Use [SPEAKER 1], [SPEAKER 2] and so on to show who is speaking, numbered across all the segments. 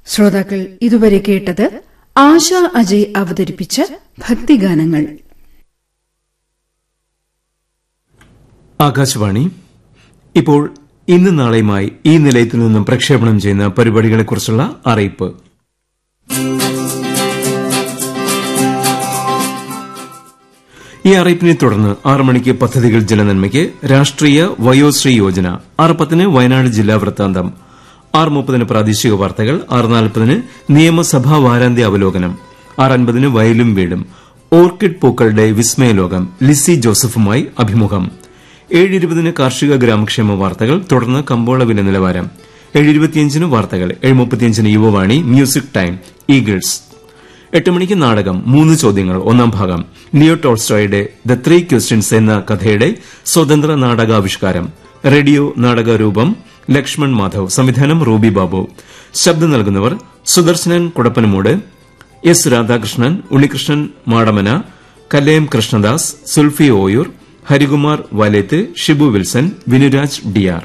[SPEAKER 1] ശ്രോതാക്കൾ ഇതുവരെ കേട്ടത് ആശ അജയ് അവതരിപ്പിച്ച ഭക്തിഗാനങ്ങൾ
[SPEAKER 2] ആകാശവാണി ഇപ്പോൾ ഇന്ന് നാളെയുമായി ഈ നിലയത്തിൽ നിന്നും പ്രക്ഷേപണം ചെയ്യുന്ന പരിപാടികളെക്കുറിച്ചുള്ള അറിയിപ്പ് ഈ അറിയിപ്പിനെ തുടർന്ന് ആറ് മണിക്ക് പദ്ധതികൾ ജനനന്മയ്ക്ക് രാഷ്ട്രീയ വയോശ്രീ യോജന ആറ് പത്തിന് വയനാട് ജില്ലാ വൃത്താന്തം ആറ് മുപ്പതിന് പ്രാദേശിക വാർത്തകൾ ആറ് നാൽപ്പതിന് നിയമസഭാ വാരാന്ത്യ അവലോകനം ആറ് അൻപതിന് വയലും വീടും ഓർക്കിഡ് പൂക്കളുടെ വിസ്മയലോകം ലിസി ജോസഫുമായി അഭിമുഖം ഏഴ് ഇരുപതിന് കാർഷിക ഗ്രാമക്ഷേമ വാർത്തകൾ തുടർന്ന് കമ്പോള വില നിലവാരം ഏഴ് ഇരുപത്തിയഞ്ചിന് വാർത്തകൾ ഏഴ് മുപ്പത്തിയഞ്ചിന് യുവവാണി മ്യൂസിക് ടൈം ഈഗിൾസ് എട്ട് മണിക്ക് നാടകം മൂന്ന് ചോദ്യങ്ങൾ ഒന്നാം ഭാഗം ലിയോ ടോൾസ്റ്റോയുടെ ദ ത്രീ ക്വസ്റ്റ്യൻസ് എന്ന കഥയുടെ സ്വതന്ത്ര നാടകാവിഷ്കാരം റേഡിയോ നാടകരൂപം ലക്ഷ്മൺ മാധവ് സംവിധാനം റൂബി ബാബു ശബ്ദം നൽകുന്നവർ സുദർശനൻ കുടപ്പനമൂട് എസ് രാധാകൃഷ്ണൻ ഉണ്ണികൃഷ്ണൻ മാടമന കല്ലയം കൃഷ്ണദാസ് സുൽഫി ഓയൂർ ഹരികുമാർ വലേത്ത് ഷിബു വിൽസൺ വിനുരാജ് ഡിയാർ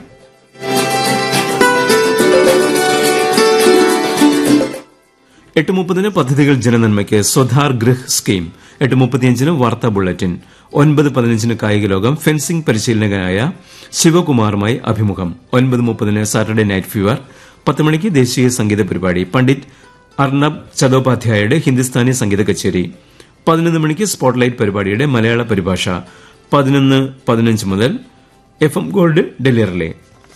[SPEAKER 2] എട്ട് മുപ്പതിന് പദ്ധതികൾ ജനനന്മയ്ക്ക് സ്വധാർ ഗൃഹ് സ്കീം എട്ട് മുപ്പത്തിയഞ്ചിന് വാർത്താ ബുള്ളറ്റിൻ ഒൻപത് പതിനഞ്ചിന് കായിക ലോകം ഫെൻസിംഗ് പരിശീലകനായ ശിവകുമാറുമായി അഭിമുഖം ഒൻപത് മുപ്പതിന് സാറ്റർഡേ നൈറ്റ് ഫീവർ പത്ത് മണിക്ക് ദേശീയ സംഗീത പരിപാടി പണ്ഡിറ്റ് അർണബ് ചതോപാധ്യായയുടെ ഹിന്ദുസ്ഥാനി സംഗീത കച്ചേരി പതിനൊന്ന് മണിക്ക് സ്പോട്ട്ലൈറ്റ് പരിപാടിയുടെ മലയാള പരിഭാഷ പതിനൊന്ന് പതിനഞ്ച് മുതൽ F M gold Delhi relay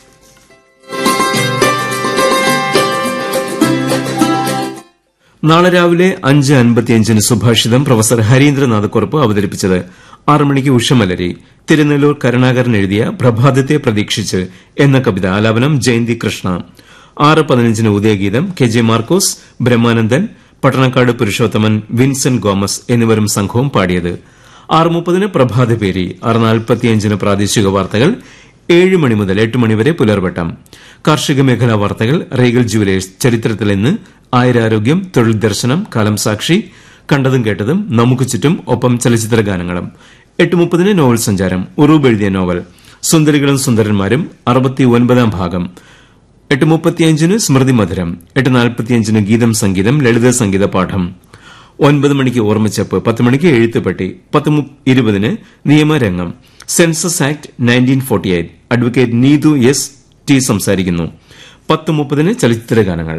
[SPEAKER 2] നാളെ രാവിലെ അഞ്ച് അൻപത്തിയഞ്ചിന് സുഭാഷിതം പ്രൊഫസർ ഹരീന്ദ്രനാഥക്കുറുപ്പ് അവതരിപ്പിച്ചത് ആറ് മണിക്ക് ഉഷമലരി തിരുനെല്ലൂർ കരുണാകരൻ എഴുതിയ പ്രഭാതത്തെ പ്രതീക്ഷിച്ച് എന്ന കവിത ആലാപനം ജയന്തി കൃഷ്ണ ആറ് പതിനഞ്ചിന് ഉദയഗീതം കെ ജെ മാർക്കോസ് ബ്രഹ്മാനന്ദൻ പട്ടണക്കാട് പുരുഷോത്തമൻ വിൻസെന്റ് ഗോമസ് എന്നിവരും സംഘവും പാടിയത് ആറ് മുപ്പതിന് പ്രഭാതപേരി ആറ് നാൽപ്പത്തിയഞ്ചിന് പ്രാദേശിക വാർത്തകൾ ഏഴ് മണി മുതൽ എട്ട് മണിവരെ പുലർവട്ടം കാർഷിക മേഖലാ വാർത്തകൾ റീഗൽ ജുവലേഴ്സ് ചരിത്രത്തിൽ ഇന്ന് ആയുരാരോഗ്യം തൊഴിൽ ദർശനം കാലം സാക്ഷി കണ്ടതും കേട്ടതും നമുക്ക് ചുറ്റും ഒപ്പം ചലച്ചിത്ര ഗാനങ്ങളും എട്ട് മുപ്പതിന് നോവൽ സഞ്ചാരം ഉറൂബ് എഴുതിയ നോവൽ സുന്ദരികളും സുന്ദരന്മാരും അറുപത്തി ഒൻപതാം ഭാഗം എട്ട് മുപ്പത്തിയഞ്ചിന് സ്മൃതി മധുരം എട്ട് നാൽപ്പത്തിയഞ്ചിന് ഗീതം സംഗീതം ലളിത സംഗീത പാഠം ഒൻപത് മണിക്ക് ഓർമ്മച്ചപ്പ് പത്ത് മണിക്ക് എഴുത്തുപെട്ടി പത്ത് ഇരുപതിന് നിയമരംഗം census act nineteen forty eight advocate Neethu S T സംസാരിക്കുന്നു പത്ത് മുപ്പതിന് ചലച്ചിത്ര ഗാനങ്ങൾ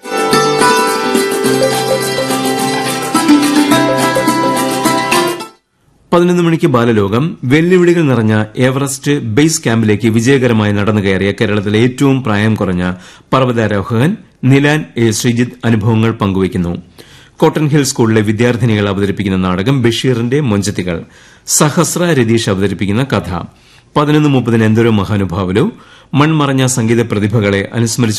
[SPEAKER 2] പതിനൊന്ന് മണിക്ക് ബാലലോകം വെല്ലുവിളികൾ നിറഞ്ഞ എവറസ്റ്റ് ബേസ് ക്യാമ്പിലേക്ക് വിജയകരമായി നടന്നു കയറിയ കേരളത്തിലെ ഏറ്റവും പ്രായം കുറഞ്ഞ പർവ്വതാരോഹകൻ നിലാൻ എ ശ്രീജിത്ത് അനുഭവങ്ങൾ പങ്കുവയ്ക്കുന്നു കോട്ടൺ ഹിൽ സ്കൂളിലെ വിദ്യാർത്ഥിനികൾ അവതരിപ്പിക്കുന്ന നാടകം ബഷീറിന്റെ മൊഞ്ചത്തികൾ സഹസ്ര രതീഷ് അവതരിപ്പിക്കുന്ന കഥ പതിനൊന്ന് മുപ്പതിന് എന്തൊരു മഹാനുഭാവലോ മൺമറഞ്ഞ സംഗീത പ്രതിഭകളെ അനുസ്മരിച്ചു